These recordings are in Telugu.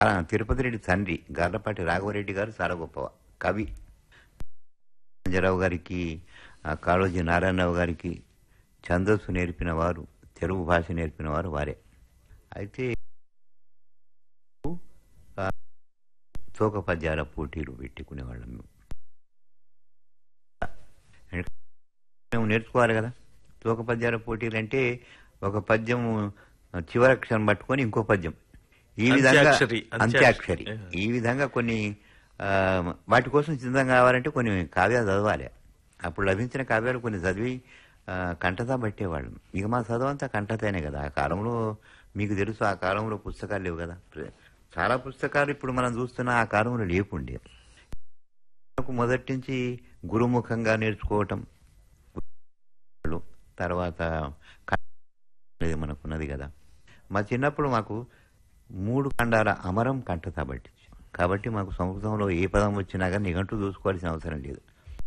ఆ, తిరుపతి రెడ్డి తండ్రి గార్లపాటి రాఘవరెడ్డి గారు చాలా గొప్ప కవి రాజారావు గారికి ఆ, కాళోజీ నారాయణరావు గారికి ఛందస్సు నేర్పిన వారు తెలుగు భాష నేర్పిన వారు వారే అయితే ఆ, తోక పద్యాల పోటీలు పెట్టుకునేవాళ్ళం మేము మేము నేర్చుకోవాలి కదా తోక పద్యాల పోటీలు అంటే ఒక పద్యం చివరక్షరం పట్టుకొని ఇంకో పద్యం ఈ విధంగా అంత్యాక్షరి, అంత్యాక్షరి అంత్యాక్షరి. ఈ విధంగా కొన్ని ఆ, వాటి కోసం సిద్ధం కావాలంటే కొన్ని కావ్యాలు చదవాలి అప్పుడు లభించిన కావ్యాలు కొన్ని చదివి ఆ, కంఠత పట్టేవాళ్ళం ఇక మా చదువు అంతా కంఠతనే కదా ఆ కాలంలో మీకు తెలుసు ఆ కాలంలో పుస్తకాలు లేవు కదా చాలా పుస్తకాలు ఇప్పుడు మనం చూస్తున్న ఆ కాలంలో లేకుండే నాకు మొదటి నుంచి గురుముఖంగా నేర్చుకోవటం తర్వాత అనేది మనకున్నది కదా మా చిన్నప్పుడు మాకు మూడు ఖండాల అమరం కంఠత పట్టించి కాబట్టి మాకు సంస్కృతంలో ఏ పదం వచ్చినా కానీ నిఘంటూ చూసుకోవాల్సిన అవసరం లేదు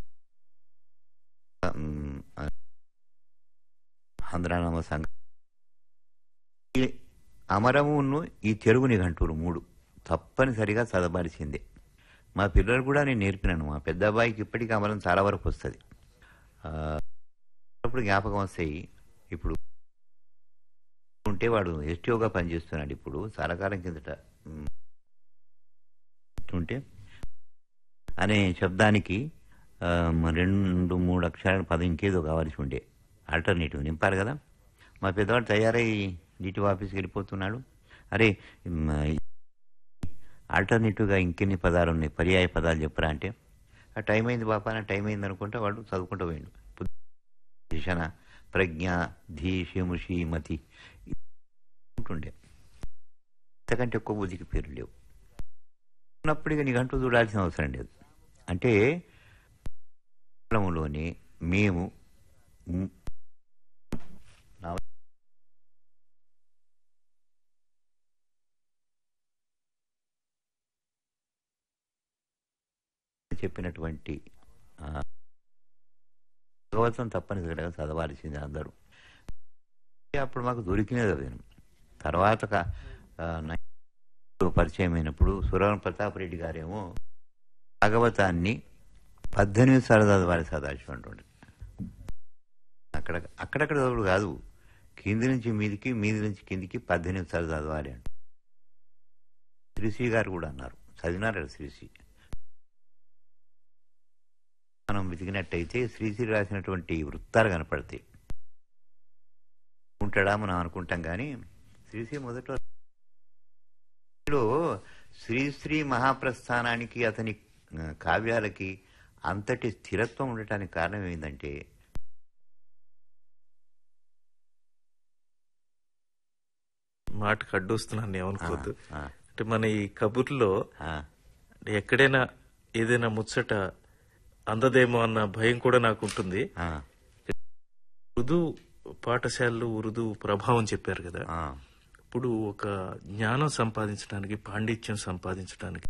ఉమ్, ఆంధ్రానామ సంఘ ఈ అమరమును ఈ తెలుగు నిఘంటువులు మూడు తప్పనిసరిగా చదవాల్సిందే మా పిల్లలు కూడా నేను నేర్పినాను మా పెద్ద అబ్బాయికి ఇప్పటికీ అమరం చాలా వరకు వస్తుంది అప్పుడు జ్ఞాపకం వస్తాయి ఇప్పుడు ఉంటే వాడు ఎస్టీఓగా పనిచేస్తున్నాడు ఇప్పుడు చాలా కాలం కిందట ఉమ్, ఉంటే అనే శబ్దానికి ఆ, రెండు మూడు అక్షరాల పదం ఇంకేదో కావాల్సి ఉండే ఆల్టర్నేటివ్ నింపాలి కదా మా పెద్దవాడు తయారై డిటి ఆఫీస్కి వెళ్ళిపోతున్నాడు అరే ఉమ్, ఆల్టర్నేటివ్గా ఇంకెన్ని పదాలు ఉన్నాయి పర్యాయ పదాలు చెప్పరా అంటే ఆ టైం అయింది బాపా నా టైం అయింది అనుకుంటా వాడు చదువుకుంటూ పోయిండు దిశన ప్రజ్ఞ ధీ షిముషి మతి ఉంటుండే ఇంతకంటే ఎక్కువ బుద్ధికి పేరు లేవు ఉన్నప్పుడు ఇక నీకంటూ చూడాల్సిన అవసరం లేదు అంటే కాలంలోనే మేము మ్, నా- చెప్పినటువంటి ఆ, భగవతం తప్పనిసరిగా చదవాల్సింది అందరూ అప్పుడు మాకు దొరికినది అది తర్వాత క- ఆ, నై- పరిచయం అయినప్పుడు సురవణ ప్రతాప్ రెడ్డి గారేమో భాగవతాన్ని పద్దెనిమిది సార్లు చదవాలి సదాశివం అంటుండే అక్కడ అక్కడక్కడ చదువుడు కాదు కింది నుంచి మీదికి మీది నుంచి కిందికి పద్దెనిమిది సార్లు చదవాలి అంట శ్రీశ్రీ గారు కూడా అన్నారు చదివినారు కదా శ్రీశ్రీ మనం వెతికినట్టయితే శ్రీశ్రీ రాసినటువంటి వృత్తాలు కనపడతాయి ఉంటాడా మనం అనుకుంటాం కానీ శ్రీశ్రీ మొదట లో శ్రీశ్రీ మహాప్రస్థానానికి అతని ఆ, కావ్యాలకి అంతటి స్థిరత్వం ఉండటానికి కారణం ఏంటంటే మాటకు అడ్డొస్తున్నాను ఏమనుకోవద్దు ఆ, అంటే మన ఈ కబుర్లో ఆ, అంటే ఎక్కడైనా ఏదైనా ముచ్చట అందదేమో అన్న భయం కూడా నాకు ఉంటుంది ఆ, ఉర్దూ పాఠశాలలు ఉర్దూ ప్రభావం చెప్పారు కదా ఆ, ఇప్పుడు ఒక జ్ఞానం సంపాదించడానికి పాండిత్యం సంపాదించడానికి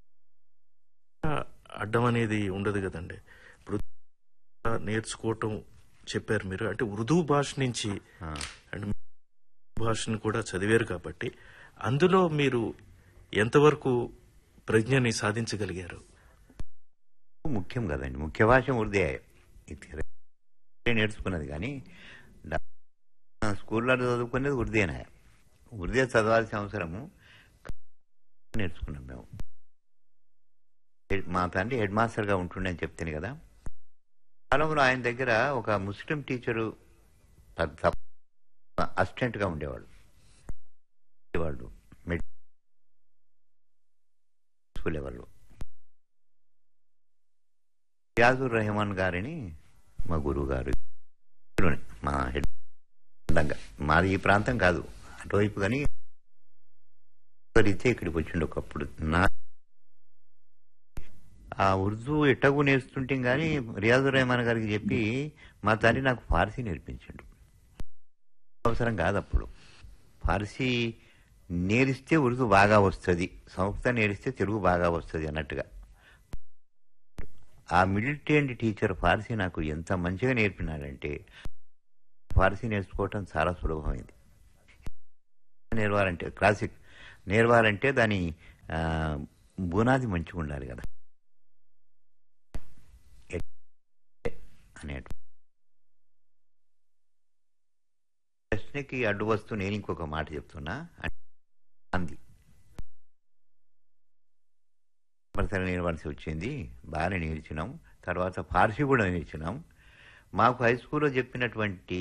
అడ్డం అనేది ఉండదు కదండి ఇప్పుడు నేర్చుకోవటం చెప్పారు మీరు అంటే ఉర్దూ భాష నుంచి ఆ. అంటే భాషను కూడా చదివారు కాబట్టి అందులో మీరు ఎంతవరకు ప్రజ్ఞని సాధించగలిగారు ముఖ్యం కదండి ముఖ్య భాష ఉర్దే ఇది నేర్చుకున్నది కానీ డా- స్కూల్లో చదువుకునేది ఉర్దేనా ఉర్దే చదవాల్సిన అవసరము నేర్చుకున్నాం మేము హెడ్- మా తండ్రి హెడ్ మాస్టర్గా ఉంటుండే అని చెప్తాను కదా కాలంలో ఆయన దగ్గర ఒక ముస్లిం టీచరు అసిస్టెంట్గా ఉండేవాడు వాళ్ళు మెడ్ స్కూల్ వాళ్ళు రియాజుర్ రెహమాన్ గారిని మా గురువు గారు మా హెడ్ అందంగా మాది ఈ ప్రాంతం కాదు అటువైపు కానీ ఇచ్చే ఇక్కడికి వచ్చిండు ఒకప్పుడు నా ఆ ఉర్దూ ఎట్టగు నేర్చుకుంటే గానీ రియాజుర్ రెహమాన్ గారికి చెప్పి మా తండ్రి నాకు ఫార్సీ నేర్పించాడు అవసరం కాదు అప్పుడు ఫార్సీ నేరిస్తే ఉర్దూ బాగా వస్తుంది సంస్కృతం నేరిస్తే తెలుగు బాగా వస్తుంది అన్నట్టుగా ఆ మిలిటెంట్ టీచర్ ఫార్సీ నాకు ఎంత మంచిగా నేర్పినాడంటే ఫార్సీ నేర్చుకోవటం చాలా సులభమైంది నేర్వాలంటే క్లాసిక్ నేర్వాలంటే దాని ఆ, బునాది మంచిగా ఉండాలి కదా అనేటు ప్రశ్నకి అడ్డు వస్తూ నేను ఇంకొక మాట చెప్తున్నా అంది పరిసర నేర్వలసి వచ్చింది బాగానే నేర్చినాం తర్వాత ఫార్సీ కూడా నేర్చినాం మాకు హై స్కూల్లో చెప్పినటువంటి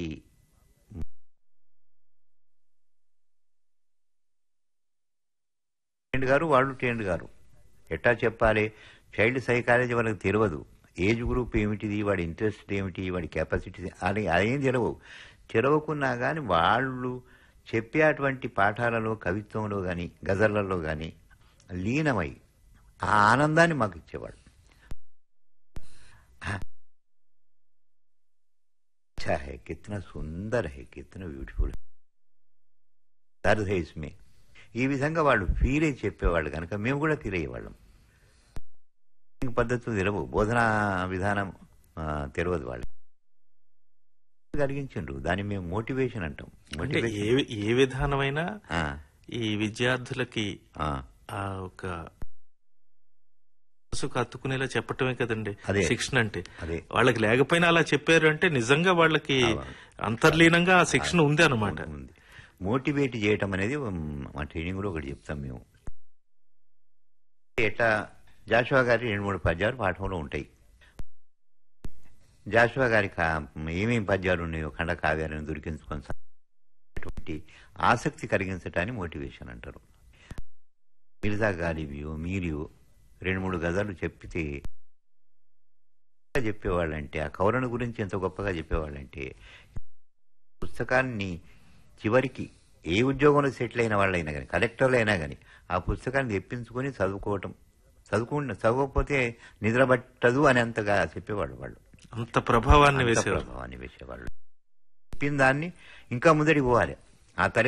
టెండ్ గారు వాళ్ళు టెండ్ గారు ఎట్టా చెప్పాలి చైల్డ్ సైకాలజీ వాళ్ళకి తెలియదు ఏజ్ గ్రూప్ ఏమిటిది వాడి ఇంట్రెస్ట్ ఏమిటి వాడి కెపాసిటీ అని అదేం తెలియవు తెలవకున్నా కానీ వాళ్ళు చెప్పేటువంటి పాఠాలలో కవిత్వంలో కానీ గజళ్లలో కానీ లీనమై ఆ ఆనందాన్ని మాకు ఇచ్చేవాడు अच्छा है कितना सुंदर है कितना బ్యూటిఫుల్ దర్ద్ है इसमें ఈ విధంగా వాళ్ళు ఫీల్ అయి చెప్పేవాళ్ళు కనుక మేము కూడా ఫీల్ అయ్యేవాళ్ళం పద్ధతులు తెలవు బోధనా విధానం ఆ, తెలియదు వాళ్ళు కలిగించండ్రు దాన్ని మేము మోటివేషన్ అంటాం అంటే మోటివేషన్ ఏ ఏ విధానమైనా ఆ, ఈ విద్యార్థులకి ఆ, ఆ ఒక మనసుకు హత్తుకునేలా చెప్పటమే కదండి అదే. శిక్షణ అంటే అదే వాళ్ళకి లేకపోయినా అలా చెప్పారు అంటే నిజంగా వాళ్ళకి అంతర్లీనంగా ఆ శిక్షణ ఉంది అనమాట ఉంది మోటివేట్ చేయటం అనేది మా ట్రైనింగ్లో ఒకటి చెప్తాం మేము ఎట్లా జాషువా గారి రెండు మూడు పద్యాలు పాఠంలో ఉంటాయి జాషువా గారి కా- ఏమేం పద్యాలు ఉన్నాయో ఖండ కావ్యాలను దొరికించుకొని అటువంటి ఆసక్తి కలిగించటాన్ని మోటివేషన్ అంటారు మిర్జా గాలివియో మీరియో రెండు మూడు గజాలు చెప్పితే చెప్పేవాళ్ళంటే ఆ కౌరణ గురించి ఎంత గొప్పగా చెప్పేవాళ్ళంటే పుస్తకాన్ని చివరికి ఏ ఉద్యోగంలో సెటిల్ అయిన వాళ్ళైనా కానీ కలెక్టర్లు అయినా కానీ ఆ పుస్తకాన్ని తెప్పించుకొని చదువుకోవటం చదువుకుంటే చదవకపోతే నిద్ర పట్టదు అని అంతగా చెప్పేవాళ్ళు వాళ్ళు అంత ప్రభావాన్ని అంత వేసేవారు ప్రభావాన్ని వేసేవాళ్ళు చెప్పిన దాన్ని ఇంకా ముందడికి పోవాలి ఆ తల్లి